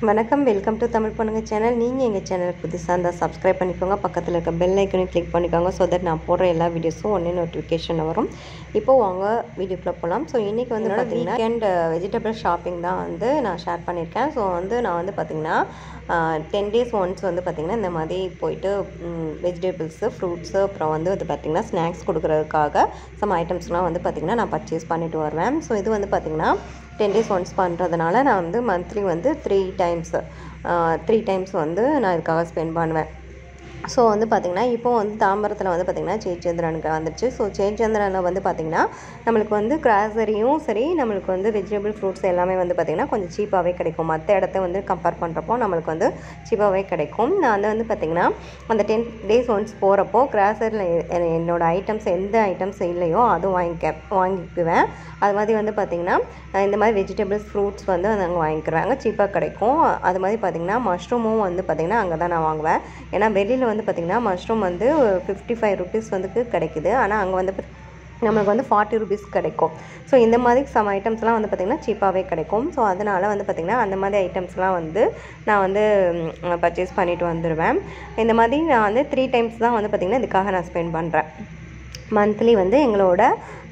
வணக்கம் welcome to Tamil பொண்ணுங்க channel நீங்கள் எங்கள் சேனலுக்கு புதுசாக இருந்தால் சப்ஸ்கிரைப் பண்ணிக்கோங்க பக்கத்தில் இருக்க பெல் ஐக்கனையும் கிளிக் பண்ணிக்கோங்க ஸோ தட் நான் போடுற எல்லா வீடியோஸும் ஒன்றே நோட்டிஃபிகேஷன் வரும் இப்போ வாங்க வீடியோக்குள்ளே போகலாம் ஸோ இன்றைக்கி வந்து பார்த்தீங்கன்னா வீக்கெண்ட் வெஜிடபிள் ஷாப்பிங் தான் வந்து நான் ஷேர் பண்ணியிருக்கேன் ஸோ வந்து நான் வந்து பார்த்திங்கன்னா டென் டேஸ் ஒன்ஸ் வந்து பார்த்திங்கன்னா இந்த மாதிரி போயிட்டு வெஜிடபிள்ஸு ஃப்ரூட்ஸு அப்புறம் வந்து வந்து பார்த்திங்கன்னா ஸ்நாக்ஸ் கொடுக்குறதுக்காக சம் ஐட்டம்ஸ்லாம் வந்து பார்த்திங்கன்னா நான் பர்ச்சேஸ் பண்ணிட்டு வருவேன் ஸோ இது வந்து பார்த்திங்கன்னா டென் டேஸ் ஒன்ஸ் பண்ணுறதுனால நான் வந்து மந்த்லி வந்து த்ரீ டைம்ஸ் த்ரீ டைம்ஸ் வந்து நான் இதுக்காக ஸ்பெண்ட் பண்ணுவேன் ஸோ வந்து பார்த்திங்கன்னா இப்போ வந்து தாம்பரத்தில் வந்து பார்த்திங்கன்னா சேச்சந்திரனுக்கு வந்துடுச்சு ஸோ சேச்சந்திரனில் வந்து பார்த்திங்கன்னா நம்மளுக்கு வந்து கிராசரியும் சரி நம்மளுக்கு வந்து வெஜிடபிள் ஃப்ரூட்ஸ் எல்லாமே வந்து பார்த்திங்கன்னா கொஞ்சம் சீப்பாகவே கிடைக்கும் மற்ற இடத்த வந்து கம்பேர் பண்ணுறப்போ நம்மளுக்கு வந்து சீப்பாகவே கிடைக்கும் நான் வந்து வந்து பார்த்திங்கன்னா அந்த டென் டேஸ் ஒன்ஸ் போகிறப்போ கிராசரியில் என்னோட ஐட்டம்ஸ் எந்த ஐட்டம்ஸ் இல்லையோ அதுவும் வாங்கிக்க வாங்கிக்குவேன் அது மாதிரி வந்து பார்த்திங்கன்னா இந்த மாதிரி வெஜிடபிள்ஸ் ஃப்ரூட்ஸ் வந்து அங்கே வாங்கிக்கிறேன் அங்கே சீப்பாக கிடைக்கும் அது மாதிரி பார்த்திங்கன்னா மஷ்ரூமும் வந்து பார்த்திங்கன்னா அங்கே தான் நான் வாங்குவேன் ஏன்னா வெளியில் வந்து பார்த்திங்கன்னா மஷ்ரூம் வந்து ஃபிஃப்டி ஃபைவ் ருபீஸ் வந்து கிடைக்குது ஆனால் அங்கே வந்து நம்மளுக்கு வந்து ஃபார்ட்டி ருபீஸ் கிடைக்கும் ஸோ இந்த மாதிரி சம் ஐட்டம்ஸ்லாம் வந்து பார்த்திங்கன்னா சீப்பாகவே கிடைக்கும் ஸோ அதனால் வந்து பார்த்திங்கன்னா அந்த மாதிரி ஐட்டம்ஸ்லாம் வந்து நான் வந்து பர்ச்சேஸ் பண்ணிட்டு வந்துடுவேன் இந்த மாதிரி நான் வந்து த்ரீ டைம்ஸ் தான் வந்து பார்த்திங்கன்னா இதுக்காக நான் ஸ்பெண்ட் பண்ணுறேன் மந்த்லி வந்து எங்களோட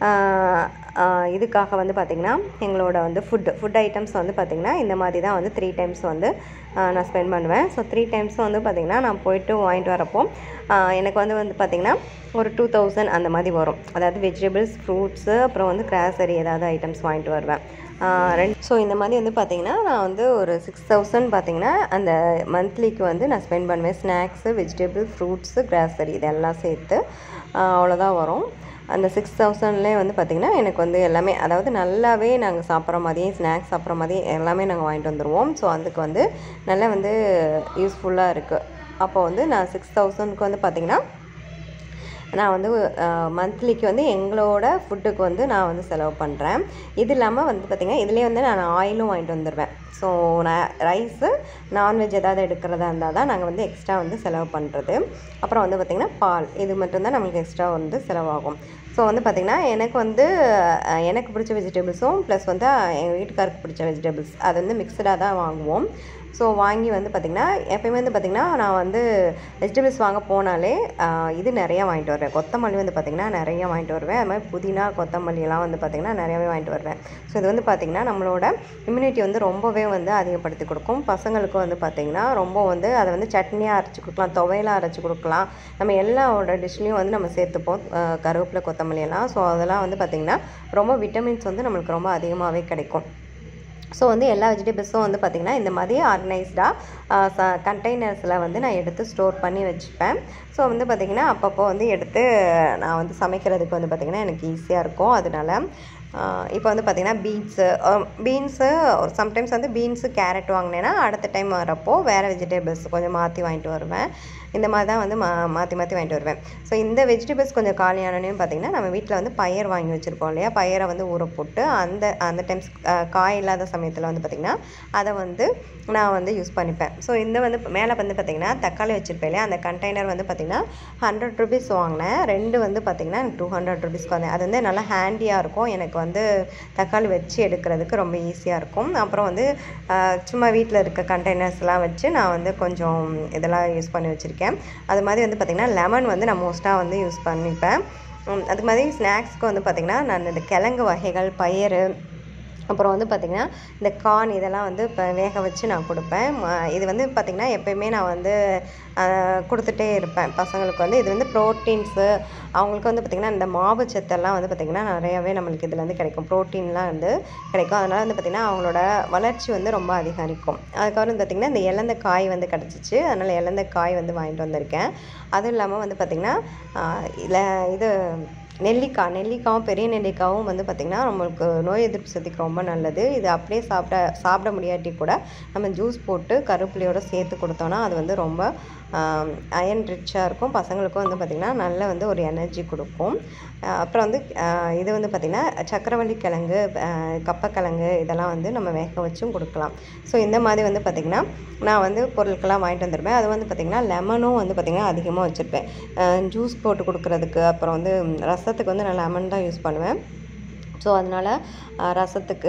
இதுக்காக வந்து பார்த்திங்கன்னா எங்களோட வந்து ஃபுட் ஃபுட் ஐட்டம்ஸ் வந்து பார்த்திங்கன்னா இந்த மாதிரி தான் வந்து த்ரீ டைம்ஸ் வந்து நான் ஸ்பெண்ட் பண்ணுவேன் ஸோ த்ரீ டைம்ஸ் வந்து பார்த்திங்கன்னா நான் போயிட்டு வாங்கிட்டு வரப்போ எனக்கு வந்து வந்து பார்த்திங்கன்னா ஒரு டூ தௌசண்ட் அந்த மாதிரி வரும் அதாவது வெஜிடபிள்ஸ் ஃப்ரூட்ஸு அப்புறம் வந்து கிராசரி ஏதாவது ஐட்டம்ஸ் வாங்கிட்டு வருவேன் ரெண்டு ஸோ இந்த மாதிரி வந்து பார்த்திங்கன்னா நான் வந்து ஒரு சிக்ஸ் தௌசண்ட் பார்த்திங்கன்னா அந்த மந்த்லிக்கு வந்து நான் ஸ்பெண்ட் பண்ணுவேன் ஸ்நாக்ஸு வெஜிடபிள் ஃப்ரூட்ஸு கிராசரி இதெல்லாம் சேர்த்து அவ்வளோதான் வரும் அந்த சிக்ஸ் தௌசண்ட்லேயே வந்து பார்த்திங்கன்னா எனக்கு வந்து எல்லாமே அதாவது நல்லாவே நாங்கள் சாப்பிட்ற மாதிரியே ஸ்நாக்ஸ் சாப்பிட்ற மாதிரி எல்லாமே நாங்கள் வாங்கிட்டு வந்துடுவோம் ஸோ அதுக்கு வந்து நல்லா வந்து யூஸ்ஃபுல்லாக இருக்குது அப்போ வந்து நான் சிக்ஸ் தௌசண்ட்க்கு வந்து பார்த்திங்கன்னா நான் வந்து மந்த்லிக்கு வந்து எங்களோட ஃபுட்டுக்கு வந்து நான் வந்து செலவு பண்ணுறேன் இது இல்லாமல் வந்து பார்த்திங்கன்னா இதுலேயே வந்து நான் ஆயிலும் வாங்கிட்டு வந்துடுவேன் ஸோ நான் ரைஸு நான்வெஜ் ஏதாவது எடுக்கிறதா இருந்தால் தான் நாங்கள் வந்து எக்ஸ்ட்ரா வந்து செலவு பண்ணுறது அப்புறம் வந்து பார்த்திங்கன்னா பால் இது மட்டும்தான் நம்மளுக்கு எக்ஸ்ட்ரா வந்து செலவாகும் ஸோ வந்து பார்த்திங்கன்னா எனக்கு வந்து எனக்கு பிடிச்ச வெஜிடபிள்ஸும் ப்ளஸ் வந்து எங்கள் வீட்டுக்காருக்கு பிடிச்ச வெஜிடபிள்ஸ் அது வந்து மிக்சடாக தான் வாங்குவோம் ஸோ வாங்கி வந்து பார்த்திங்கன்னா எப்பயுமே வந்து பார்த்திங்கன்னா நான் வந்து வெஜிடபிள்ஸ் வாங்க போனாலே இது நிறையா வாங்கிட்டு வருவேன் கொத்தமல்லி வந்து பார்த்திங்கன்னா நிறையா வாங்கிட்டு வருவேன் அது மாதிரி புதினா கொத்தமல்லியெல்லாம் வந்து பார்த்திங்கன்னா நிறையாவே வாங்கிட்டு வருவேன் ஸோ இது வந்து பார்த்திங்கன்னா நம்மளோட இம்யூனிட்டி வந்து ரொம்பவே வந்து அதிகப்படுத்தி கொடுக்கும் பசங்களுக்கு வந்து பார்த்திங்கன்னா ரொம்ப வந்து அதை வந்து சட்னியாக அரைச்சி கொடுக்கலாம் துவையலாக அரைச்சி கொடுக்கலாம் நம்ம எல்லாவோட டிஷ்லேயும் வந்து நம்ம சேர்த்துப்போம் கருவேப்பிலை கொத்தமல்லி எல்லாம் ஸோ அதெல்லாம் வந்து பார்த்திங்கன்னா ரொம்ப விட்டமின்ஸ் வந்து நம்மளுக்கு ரொம்ப அதிகமாகவே கிடைக்கும் ஸோ வந்து எல்லா வெஜிடபிள்ஸும் வந்து பார்த்திங்கன்னா இந்த மாதிரி ஆர்கனைஸ்டாக கண்டெய்னர்ஸில் வந்து நான் எடுத்து ஸ்டோர் பண்ணி வச்சுப்பேன் ஸோ வந்து பார்த்திங்கன்னா அப்பப்போ வந்து எடுத்து நான் வந்து சமைக்கிறதுக்கு வந்து பார்த்திங்கன்னா எனக்கு ஈஸியாக இருக்கும் அதனால இப்போ வந்து பார்த்திங்கன்னா பீன்ஸு பீன்ஸு ஒரு சம்டைம்ஸ் வந்து பீன்ஸு கேரட் வாங்கினேன்னா அடுத்த டைம் வரப்போ வேறு வெஜிடபிள்ஸ் கொஞ்சம் மாற்றி வாங்கிட்டு வருவேன் இந்த மாதிரி தான் வந்து மா மாற்றி மாற்றி வாங்கிட்டு வருவேன் ஸோ இந்த வெஜிடபிள்ஸ் கொஞ்சம் காலியானோன்னு பார்த்திங்கன்னா நம்ம வீட்டில் வந்து பயிர் வாங்கி வச்சுருப்போம் இல்லையா பயிரை வந்து ஊற போட்டு அந்த அந்த டைம்ஸ் காய் இல்லாத சமயத்தில் வந்து பார்த்திங்கன்னா அதை வந்து நான் வந்து யூஸ் பண்ணிப்பேன் ஸோ இந்த வந்து மேலே வந்து பார்த்திங்கன்னா தக்காளி வச்சுருப்பேன் இல்லையா அந்த கண்டெய்னர் வந்து பார்த்திங்கன்னா ஹண்ட்ரட் ருபீஸ் வாங்கினேன் ரெண்டு வந்து பார்த்திங்கன்னா எனக்கு டூ ஹண்ட்ரட் ருபீஸ்க்கு வந்தேன் அது வந்து நல்லா ஹேண்டியாக இருக்கும் எனக்கு வந்து தக்காளி வச்சு எடுக்கிறதுக்கு ரொம்ப ஈஸியாக இருக்கும் அப்புறம் வந்து சும்மா வீட்டில் இருக்க கண்டெய்னர்ஸ்லாம் வச்சு நான் வந்து கொஞ்சம் இதெல்லாம் யூஸ் பண்ணி வச்சுருக்கேன் அது மாதிரி வந்து பார்த்திங்கன்னா லெமன் வந்து நான் மோஸ்ட்டாக வந்து யூஸ் பண்ணிப்பேன் அது மாதிரி ஸ்நாக்ஸ்க்கு வந்து பார்த்திங்கன்னா நான் இந்த கிழங்கு வகைகள் பயிறு அப்புறம் வந்து பார்த்திங்கன்னா இந்த கார்ன் இதெல்லாம் வந்து இப்போ வேக வச்சு நான் கொடுப்பேன் இது வந்து பார்த்திங்கன்னா எப்போயுமே நான் வந்து கொடுத்துட்டே இருப்பேன் பசங்களுக்கு வந்து இது வந்து ப்ரோட்டீன்ஸு அவங்களுக்கு வந்து பார்த்திங்கன்னா இந்த மாவு சத்தெல்லாம் வந்து பார்த்திங்கன்னா நிறையாவே நம்மளுக்கு இதில் வந்து கிடைக்கும் ப்ரோட்டீன்லாம் வந்து கிடைக்கும் அதனால் வந்து பார்த்திங்கன்னா அவங்களோட வளர்ச்சி வந்து ரொம்ப அதிகரிக்கும் அதுக்கப்புறம் வந்து பார்த்திங்கன்னா இந்த இழந்த காய் வந்து கிடச்சிச்சு அதனால் இழந்த காய் வந்து வாங்கிட்டு வந்திருக்கேன் அதுவும் இல்லாமல் வந்து பார்த்திங்கன்னா இல்லை இது நெல்லிக்காய் நெல்லிக்காவும் பெரிய நெல்லிக்காவும் வந்து பார்த்திங்கன்னா நம்மளுக்கு நோய் எதிர்ப்பு சக்திக்கு ரொம்ப நல்லது இது அப்படியே சாப்பிட சாப்பிட முடியாட்டி கூட நம்ம ஜூஸ் போட்டு கருப்புளியோடு சேர்த்து கொடுத்தோன்னா அது வந்து ரொம்ப அயன் ரிச்சாக இருக்கும் பசங்களுக்கும் வந்து பார்த்திங்கன்னா நல்ல வந்து ஒரு எனர்ஜி கொடுக்கும் அப்புறம் வந்து இது வந்து பார்த்திங்கன்னா சக்கரவள்ளி கிழங்கு கப்பக்கிழங்கு இதெல்லாம் வந்து நம்ம வேக வச்சும் கொடுக்கலாம் ஸோ இந்த மாதிரி வந்து பார்த்திங்கன்னா நான் வந்து பொருட்கள்லாம் வாங்கிட்டு வந்துருப்பேன் அது வந்து பார்த்திங்கன்னா லெமனும் வந்து பார்த்திங்கன்னா அதிகமாக வச்சுருப்பேன் ஜூஸ் போட்டு கொடுக்குறதுக்கு அப்புறம் வந்து ரசத்துக்கு வந்து நான் லெமன் தான் யூஸ் பண்ணுவேன் ஸோ அதனால் ரசத்துக்கு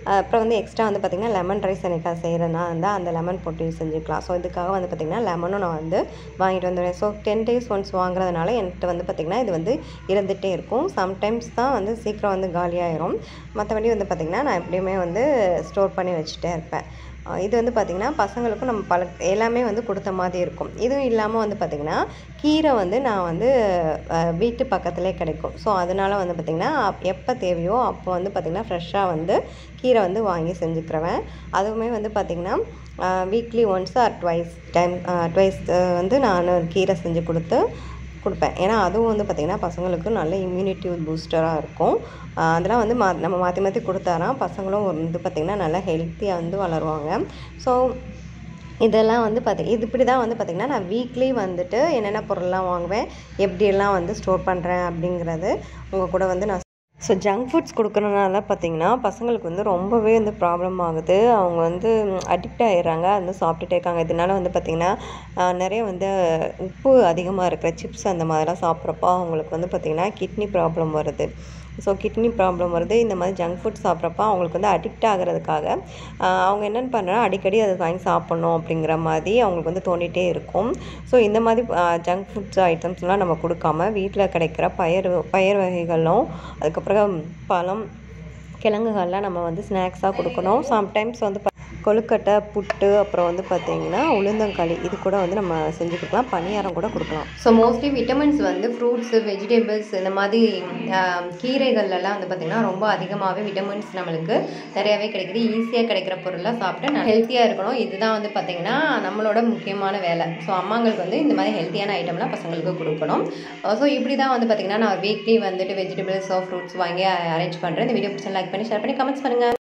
அப்புறம் வந்து எக்ஸ்ட்ரா வந்து பார்த்திங்கன்னா லெமன் ரைஸ் எனக்கு அது செய்கிறேன்னா இருந்தால் அந்த லெமன் போட்டு செஞ்சுக்கலாம் ஸோ இதுக்காக வந்து பார்த்திங்கன்னா லெமனும் நான் வந்து வாங்கிட்டு வந்துடுவேன் ஸோ டென் டேஸ் ஒன்ஸ் வாங்குறதுனால என்கிட்ட வந்து பார்த்திங்கன்னா இது வந்து இருந்துகிட்டே இருக்கும் சம்டைம்ஸ் தான் வந்து சீக்கிரம் வந்து காலியாயிரும் மற்றபடி வந்து பார்த்திங்கன்னா நான் எப்படியுமே வந்து ஸ்டோர் பண்ணி வச்சுட்டே இருப்பேன் அஹ் இது வந்து பார்த்திங்கன்னா பசங்களுக்கும் நம்ம பல எல்லாமே வந்து கொடுத்த மாதிரி இருக்கும் இதுவும் இல்லாமல் வந்து பார்த்திங்கன்னா கீரை வந்து நான் வந்து அஹ், வீட்டு பக்கத்துலேயே கிடைக்கும் ஸோ அதனால் வந்து பார்த்திங்கன்னா எப்போ தேவையோ அப்போ வந்து பார்த்திங்கன்னா ஃப்ரெஷ்ஷாக வந்து கீரை வந்து வாங்கி செஞ்சுக்கிறவேன் அதுவுமே வந்து பார்த்திங்கன்னா weekly once or twice time twice வந்து நான் கீரை செஞ்சு கொடுத்து கொடுப்பேன் ஏன்னா அதுவும் வந்து பார்த்திங்கன்னா பசங்களுக்கு நல்ல இம்யூனிட்டி பூஸ்டராக இருக்கும் ஆஹ் அதெல்லாம் வந்து மா நம்ம மாற்றி மாற்றி கொடுத்தாரா பசங்களும் வந்து பார்த்திங்கன்னா நல்லா ஹெல்த்தியாக வந்து வளருவாங்க ஸோ இதெல்லாம் வந்து பார்த்தி இது இப்படி தான் வந்து பார்த்திங்கன்னா நான் வீக்லி வந்துட்டு என்னென்ன பொருள்லாம் வாங்குவேன் எப்படியெல்லாம் வந்து ஸ்டோர் பண்ணுறேன் அப்படிங்கிறது உங்கள் கூட வந்து நான் ஸோ ஜங்க் ஃபுட்ஸ் கொடுக்குறதுனால பார்த்தீங்கன்னா பசங்களுக்கு வந்து ரொம்பவே வந்து ப்ராப்ளம் ஆகுது அவங்க வந்து அடிக்ட் ஆகிடுறாங்க வந்து சாப்பிட்டுட்டே இருக்காங்க இதனால வந்து பார்த்திங்கன்னா ஆஹ், நிறைய வந்து உப்பு அதிகமாக இருக்கிற சிப்ஸ் அந்த மாதிரிலாம் சாப்பிட்றப்போ அவங்களுக்கு வந்து பார்த்திங்கன்னா கிட்னி ப்ராப்ளம் வருது ஸோ கிட்னி ப்ராப்ளம் வருது இந்த மாதிரி ஜங்க் ஃபுட் சாப்பிட்றப்ப அவங்களுக்கு வந்து அடிக்ட் ஆகிறதுக்காக ஆஹ், அவங்க என்னென்னு பண்ணுறாங்க அடிக்கடி அதை வாங்கி சாப்பிட்ணும் அப்படிங்கிற மாதிரி அவங்களுக்கு வந்து தோண்டிகிட்டே இருக்கும் ஸோ இந்த மாதிரி ஜங்க் ஃபுட்ஸ் ஐட்டம்ஸ்லாம் நம்ம கொடுக்காம வீட்டில் கிடைக்கிற பயறு பயிர் வகைகளும் அதுக்கப்புறம் பழம் கிழங்குகள்லாம் நம்ம வந்து ஸ்நாக்ஸாக கொடுக்கணும் சம்டைம்ஸ் வந்து ப- கொழுக்கட்டை புட்டு அப்புறம் வந்து பார்த்திங்கன்னா உளுந்தங்களி இது கூட வந்து நம்ம செஞ்சு கொடுக்கலாம் பணியாரம் கூட கொடுக்கலாம் ஸோ மோஸ்ட்லி விட்டமின்ஸ் வந்து ஃப்ரூட்ஸு வெஜிடபிள்ஸ் இந்த மாதிரி ஆஹ், கீரைகள்லாம் வந்து பார்த்திங்கன்னா ரொம்ப அதிகமாகவே விட்டமின்ஸ் நம்மளுக்கு நிறையாவே கிடைக்குது ஈஸியாக கிடைக்கிற பொருளாக சாப்பிட்டு ஹெல்த்தியாக இருக்கணும் இதுதான் வந்து பார்த்திங்கன்னா நம்மளோட முக்கியமான வேலை ஸோ அம்மாங்களுக்கு வந்து இந்த மாதிரி ஹெல்த்தியான ஐட்டம்லாம் பசங்களுக்கு கொடுக்கணும் ஸோ இப்படி தான் வந்து பார்த்திங்கன்னா நான் வீக்லி வந்துட்டு வெஜிடபிள்ஸ் ஃப்ரூட்ஸ் வாங்கி அரேஞ்ச் பண்ணுறேன் இந்த வீடியோ பிடிச்சா லைக் பண்ணி ஷேர் பண்ணி கமெண்ட்ஸ் பண்ணுங்கள்